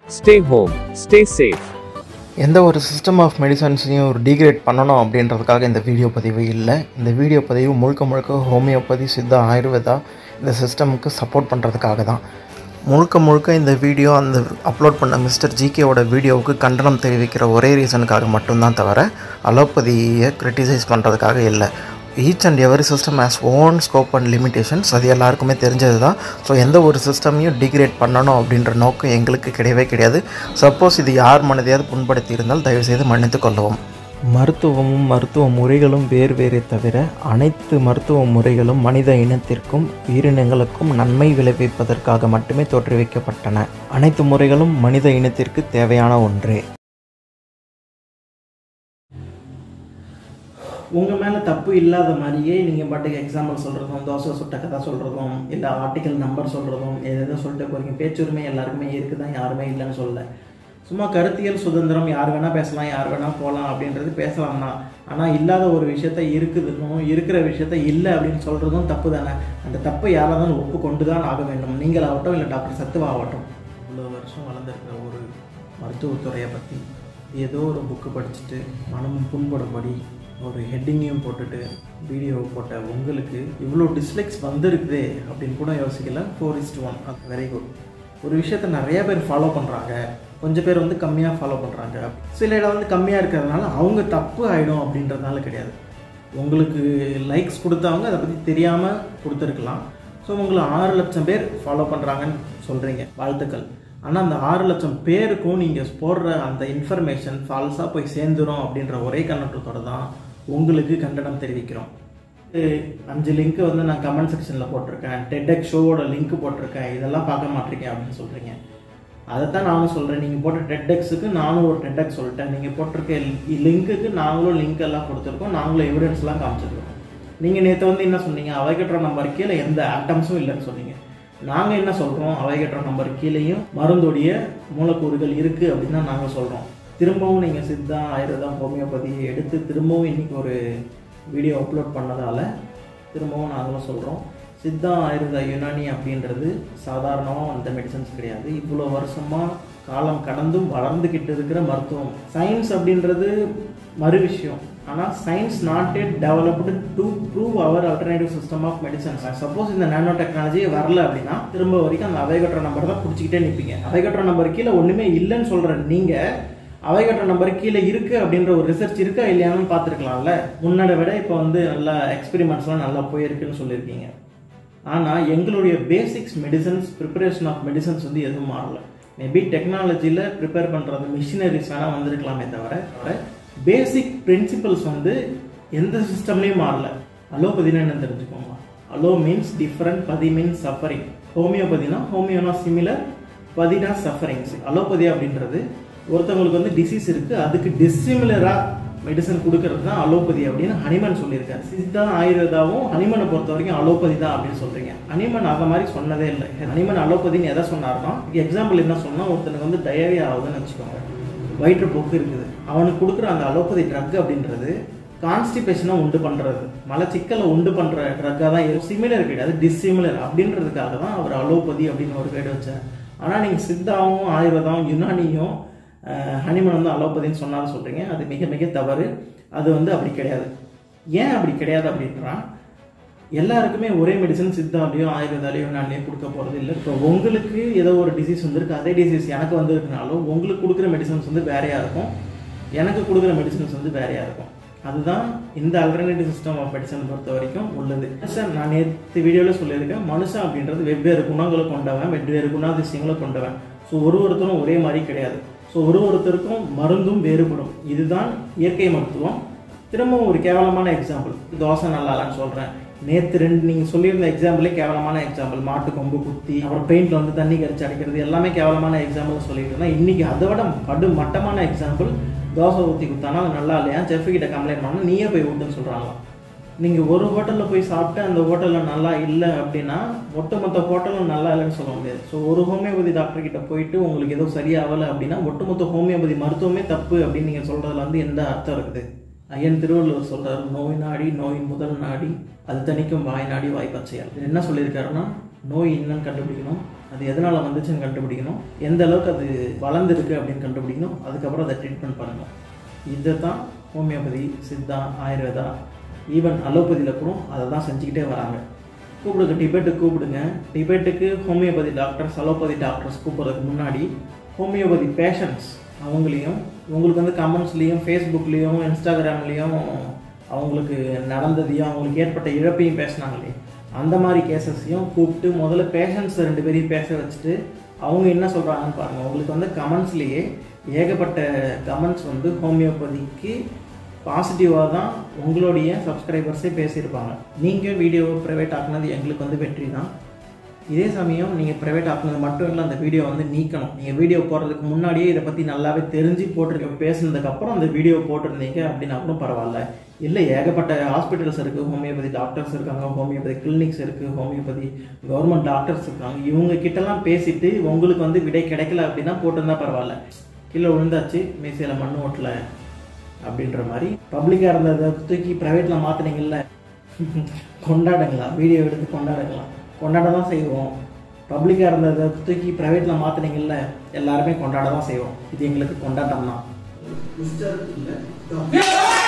Stay home, stay safe. எந்த ஒரு system of மெடிசன்ஸையும் ஒரு டீக்ரேட் பண்ணணும் அப்படின்றதுக்காக இந்த வீடியோ பதிவு இல்லை இந்த வீடியோ பதிவு முழுக்க முழுக்க ஹோமியோபதி சித்தா ஆயுர்வேதா இந்த சிஸ்டமுக்கு சப்போர்ட் பண்ணுறதுக்காக தான் முழுக்க முழுக்க இந்த வீடியோ அந்த அப்லோட் பண்ண மிஸ்டர் ஜிகேவோட வீடியோவுக்கு கண்டனம் தெரிவிக்கிற ஒரே ரீசனுக்காக மட்டும்தான் தவிர அலோபதியை கிரிட்டிசைஸ் பண்ணுறதுக்காக இல்லை each and every system has own scope and limitations அது எல்லாருக்குமே தெரிஞ்சது தான் ஸோ எந்த ஒரு சிஸ்டமையும் டிகிரேட் பண்ணணும் அப்படின்ற நோக்கம் எங்களுக்கு கிடையவே கிடையாது சப்போஸ் இது யார் மனதையாவது புண்படுத்தி இருந்தால் தயவுசெய்து மன்னித்து கொள்ளவும் மருத்துவமும் மருத்துவ முறைகளும் வேறு வேறே தவிர அனைத்து மருத்துவ முறைகளும் மனித இனத்திற்கும் உயிரினங்களுக்கும் நன்மை விளைவிப்பதற்காக மட்டுமே தோற்றுவிக்கப்பட்டன அனைத்து முறைகளும் மனித இனத்திற்கு தேவையான ஒன்றே உங்கள் மேலே தப்பு இல்லாத மாதிரியே நீங்கள் பாட்டுக்கு எக்ஸாம்பிள் சொல்கிறதும் தோசை சுட்ட கதை சொல்கிறதும் இல்லை ஆர்டிக்கல் நம்பர் சொல்கிறதும் எதாவது சொல்லிட்டு போகிறீங்க பேச்சுரிமை எல்லாருக்குமே இருக்குது தான் யாருமே இல்லைன்னு சொல்லல சும்மா கருத்தியல் சுதந்திரம் யார் வேணால் பேசலாம் யார் வேணால் போகலாம் அப்படின்றது பேசலாம் தான் ஆனால் இல்லாத ஒரு விஷயத்த இருக்குதுன்னும் இருக்கிற விஷயத்த இல்லை அப்படின்னு சொல்கிறதும் தப்பு தானே அந்த தப்பை யாராவது ஒப்புக்கொண்டு தான் ஆக வேண்டும் நீங்கள் ஆகட்டும் இல்லை டாக்டர் சத்துவா ஆகட்டும் இவ்வளோ வருஷம் வளர்ந்துருக்கிற ஒரு மருத்துவத்துறையை பற்றி ஏதோ ஒரு புக்கு படிச்சுட்டு மனம் புண்படும்படி ஒரு ஹெட்டிங்கையும் போட்டுட்டு வீடியோ போட்ட உங்களுக்கு இவ்வளோ டிஸ்லைக்ஸ் வந்திருக்குதே அப்படின்னு கூட யோசிக்கல first one very good ஒரு விஷயத்த நிறைய பேர் ஃபாலோ பண்ணுறாங்க கொஞ்சம் பேர் வந்து கம்மியாக ஃபாலோ பண்ணுறாங்க சில இடம் வந்து கம்மியாக இருக்கிறதுனால அவங்க தப்பு ஆகிடும் அப்படின்றதுனால கிடையாது உங்களுக்கு லைக்ஸ் கொடுத்தவங்க அதை பற்றி தெரியாமல் கொடுத்துருக்கலாம் ஸோ உங்களை ஆறு லட்சம் பேர் ஃபாலோ பண்ணுறாங்கன்னு சொல்கிறீங்க வாழ்த்துக்கள் ஆனால் அந்த ஆறு லட்சம் பேருக்கும் நீங்கள் போடுற அந்த இன்ஃபர்மேஷன் ஃபால்ஸாக போய் சேர்ந்துரும் அப்படின்ற ஒரே கண்ணோட்டத்தோட தான் உங்களுக்கு கண்டனம் தெரிவிக்கிறோம் இது அஞ்சு லிங்க் வந்து நான் கமெண்ட் செக்ஷனில் போட்டிருக்கேன் டெடெக் ஷோவோட லிங்க் போட்டிருக்கேன் இதெல்லாம் பார்க்க மாட்டீங்க அப்படின்னு சொல்கிறீங்க அதைத்தான் நானும் சொல்கிறேன் நீங்கள் போட்ட டெட்டெக்ஸுக்கு நானும் ஒரு டெட்டெக் சொல்லிட்டேன் நீங்கள் போட்டிருக்க லிங்க்குக்கு நாங்களும் லிங்க் எல்லாம் கொடுத்துருக்கோம் நாங்களும் எவிடன்ஸ்லாம் காமிச்சிருக்கோம் நீங்கள் நேற்று வந்து என்ன சொன்னீங்க அவைகட்டுற நம்பர் கீழே எந்த ஆட்டம்ஸும் இல்லைன்னு சொன்னீங்க நாங்கள் என்ன சொல்கிறோம் அவைகட்டுற நம்பர் கீழேயும் மருந்துடைய மூலக்கூறுகள் இருக்குது அப்படின்னு தான் நாங்கள் சொல்கிறோம் திரும்பவும் நீங்கள் சித்தா ஆயுர்வேதம் ஹோமியோபதியை எடுத்து திரும்பவும் இன்றைக்கி ஒரு வீடியோ அப்லோட் பண்ணதால் திரும்பவும் நாங்களும் சொல்கிறோம் சித்தா ஆயுர்வேதா யுனானி அப்படின்றது சாதாரணமாக அந்த மெடிசன்ஸ் கிடையாது இவ்வளோ வருஷமாக காலம் கடந்தும் வளர்ந்துக்கிட்டு இருக்கிற மருத்துவம் சயின்ஸ் அப்படின்றது மறு விஷயம் ஆனால் science not yet developed to prove our alternative system of medicines suppose இந்த நானோ டெக்னாலஜியே வரல அப்படின்னா திரும்ப வரைக்கும் அந்த அவைகட்டுற நம்பர் தான் பிடிச்சிக்கிட்டே நிற்பீங்க அவைகட்டுற நம்பர் கீழே ஒன்றுமே இல்லைன்னு சொல்கிற நீங்கள் அவைகட்டுற நம்பர் கீழே இருக்குது அப்படின்ற ஒரு ரிசர்ச் இருக்கா இல்லையான்னு பார்த்துருக்கலாம்ல முன்னாடி விட இப்போ வந்து நல்லா எக்ஸ்பெரிமெண்ட்ஸ்லாம் நல்லா போயிருக்குன்னு சொல்லியிருக்கீங்க ஆனால் எங்களுடைய basics medicines preparation of medicines வந்து எதுவும் மாறல மேபி டெக்னாலஜியில் ப்ரிப்பேர் பண்ணுறது மிஷினரிஸ் வேணால் வந்திருக்கலாமே தவிர பேசிக் பிரின்சிபல்ஸ் வந்து எந்த சிஸ்டம்லேயும் மாறல அலோபதினா என்ன தெரிஞ்சுக்கோங்க allo means different pathy means suffering ஹோமியோபதினா ஹோமியோனா சிமிலர் பதினா சஃபரிங்ஸ் அலோபதி அப்படின்றது ஒருத்தவங்களுக்கு வந்து டிசீஸ் இருக்குது அதுக்கு டிஸ்சிமிலராக மெடிசன் கொடுக்கறது தான் அலோபதி அப்படின்னு ஹனிமன் சொல்லியிருக்காரு சித்தா ஆயுர்வேதாவும் ஹனிமனை பொறுத்த வரைக்கும் அலோபதி தான் அப்படின்னு சொல்றீங்க ஹனிமன் அந்த மாதிரி சொன்னதே இல்லை ஹனிமன் அலோபதின்னு எதை சொன்னார்னா எக்ஸாம்பிள் என்ன சொன்னா ஒருத்தனுக்கு வந்து டயரி ஆகுதுன்னு வச்சுக்கோங்க வயிற்றுப்போக்கு இருக்குது அவனுக்கு கொடுக்குற அந்த அலோபதி ட்ரக் அப்படின்றது கான்ஸ்டிபேஷனை உண்டு பண்ணுறது மலச்சிக்கலை உண்டு பண்ணுற ட்ரக்காக தான் சிமிலர் கிடையாது டிஸ்சிமிலர் அப்படின்றதுக்காக தான் அவர் அலோபதி அப்படின்னு ஒரு பேர் வச்சார் ஆனால் நீங்கள் சித்தாவும் ஆயுர்வேதாவும் யுனானியும் ஹனிமன் வந்து அலோபதின்னு சொன்னாலும் சொல்கிறீங்க அது மிக மிக தவறு அது வந்து அப்படி கிடையாது ஏன் அப்படி கிடையாது அப்படின்றா எல்லாருக்குமே ஒரே மெடிசன் சித்தாலையோ ஆயுர்வேதாலையோ யுனானிலையோ கொடுக்க போகிறது இல்லை இப்போ உங்களுக்கு ஏதோ ஒரு டிசீஸ் வந்துருக்கு அதே டிசீஸ் எனக்கு வந்திருக்குனாலும் உங்களுக்கு கொடுக்குற மெடிசன்ஸ் வந்து வேறையாக இருக்கும் எனக்கு கொடுக்குற மெடிசன்ஸ் வந்து வேறையாக இருக்கும் அதுதான் இந்த அல்டர்னேட்டிவ் சிஸ்டம் ஆஃப் மெடிசன் பொறுத்த வரைக்கும் உள்ளது சார் நான் நேற்று வீடியோவில் சொல்லியிருக்கேன் மனுஷன் அப்படின்றது வெவ்வேறு குணங்களை கொண்டவன் வெவ்வேறு குணாதிசயங்களை கொண்டவன் ஸோ ஒரு ஒருத்தரும் ஒரே மாதிரி கிடையாது ஸோ ஒரு ஒருத்தருக்கும் மருந்தும் வேறுபடும் இதுதான் இயற்கை மருத்துவம் திரும்பவும் ஒரு கேவலமான எக்ஸாம்பிள் தோசை நல்லாலான்னு சொல்கிறேன் நேற்று ரெண்டு நீங்கள் சொல்லியிருந்த எக்ஸாம்பிளே கேவலமான எக்ஸாம்பிள் மாட்டு கொம்பு குத்தி அப்புறம் பெயிண்டில் வந்து தண்ணி கரைச்சி அடிக்கிறது எல்லாமே கேவலமான எக்ஸாம்பிள் சொல்லிட்டு இருந்தேன் இன்றைக்கி அதை விட படு மட்டமான எக்ஸாம்பிள் தோசை ஊற்றி குத்தானா அது நல்லா இல்லையா செஃப் கிட்ட கம்ப்ளைண்ட் பண்ணால் நீயே போய் ஊட்டுன்னு சொல்கிறாங்களாம் நீங்கள் ஒரு ஹோட்டலில் போய் சாப்பிட்டு அந்த ஹோட்டலில் நல்லா இல்லை அப்படின்னா ஒட்டுமொத்த ஹோட்டலும் நல்லா இல்லைன்னு சொல்ல முடியாது ஸோ ஒரு ஹோமியோபதி டாக்டர் கிட்ட போயிட்டு உங்களுக்கு ஏதோ சரியாகலை அப்படின்னா ஒட்டுமொத்த ஹோமியோபதி மருத்துவமே தப்பு அப்படின்னு நீங்கள் சொல்கிறதுல வந்து எந்த அர்த்தம் இருக்குது ஐயன் திருவள்ளுவர் சொல்றாரு நோய் நாடி நோயின் முதல் நாடி அது தணிக்கும் வாய் நாடி வாய் பச்சையால் இது என்ன சொல்லியிருக்காருன்னா நோய் என்னன்னு கண்டுபிடிக்கணும் அது எதனால் வந்துச்சுன்னு கண்டுபிடிக்கணும் எந்த அளவுக்கு அது வளர்ந்துருக்கு அப்படின்னு கண்டுபிடிக்கணும் அதுக்கப்புறம் அதை ட்ரீட்மெண்ட் பண்ணணும் இதை தான் ஹோமியோபதி சித்தா ஆயுர்வேதா ஈவன் அலோபதியில் கூட அதை தான் செஞ்சுக்கிட்டே வராங்க கூப்பிடுங்க டிபேட்டுக்கு கூப்பிடுங்க டிபேட்டுக்கு ஹோமியோபதி டாக்டர்ஸ் அலோபதி டாக்டர்ஸ் கூப்பிட்றதுக்கு முன்னாடி ஹோமியோபதி பேஷண்ட்ஸ் அவங்களையும் உங்களுக்கு வந்து கமெண்ட்ஸ்லேயும் ஃபேஸ்புக்லேயும் இன்ஸ்டாகிராம்லேயும் அவங்களுக்கு நடந்ததையும் அவங்களுக்கு ஏற்பட்ட இழப்பையும் பேசினாங்களே அந்த மாதிரி கேசஸையும் கூப்பிட்டு முதல்ல பேஷண்ட்ஸ் ரெண்டு பேரையும் பேச வச்சுட்டு அவங்க என்ன சொல்கிறாங்கன்னு பாருங்கள் உங்களுக்கு வந்து கமெண்ட்ஸ்லேயே ஏகப்பட்ட கமெண்ட்ஸ் வந்து ஹோமியோபதிக்கு பாசிட்டிவாக தான் உங்களுடைய சப்ஸ்கிரைபர்ஸே பேசியிருப்பாங்க நீங்கள் வீடியோ ப்ரைவேட் ஆக்குனது எங்களுக்கு வந்து வெற்றி தான் இதே சமயம் நீங்கள் ப்ரைவேட் ஆக்குனது மட்டும் இல்லை அந்த வீடியோ வந்து நீக்கணும் நீங்கள் வீடியோ போடுறதுக்கு முன்னாடியே இதை பற்றி நல்லாவே தெரிஞ்சு போட்டிருக்க பேசுனதுக்கப்புறம் அந்த வீடியோ போட்டிருந்தீங்க அப்படின்னா கூட பரவாயில்ல இல்லை ஏகப்பட்ட ஹாஸ்பிட்டல்ஸ் இருக்குது ஹோமியோபதி டாக்டர்ஸ் இருக்காங்க ஹோமியோபதி கிளினிக்ஸ் இருக்குது ஹோமியோபதி கவர்மெண்ட் டாக்டர்ஸ் இருக்காங்க இவங்க கிட்டலாம் பேசிட்டு உங்களுக்கு வந்து விடை கிடைக்கல அப்படின்னா போட்டிருந்தா பரவாயில்ல கீழே விழுந்தாச்சு மீசையில் மண் ஓட்டல அப்படின்ற மாதிரி பப்ளிக்காக இருந்ததை தூக்கி ப்ரைவேட்டில் மாற்றினீங்கல்ல கொண்டாடுங்களா வீடியோ எடுத்து கொண்டாடுங்களா கொண்டாட தான் செய்வோம் பப்ளிக்காக இருந்ததை தூக்கி ப்ரைவேட்டில் மாற்றினீங்கல்ல எல்லாருமே கொண்டாட தான் செய்வோம் இது எங்களுக்கு கொண்டாட்டம் தான்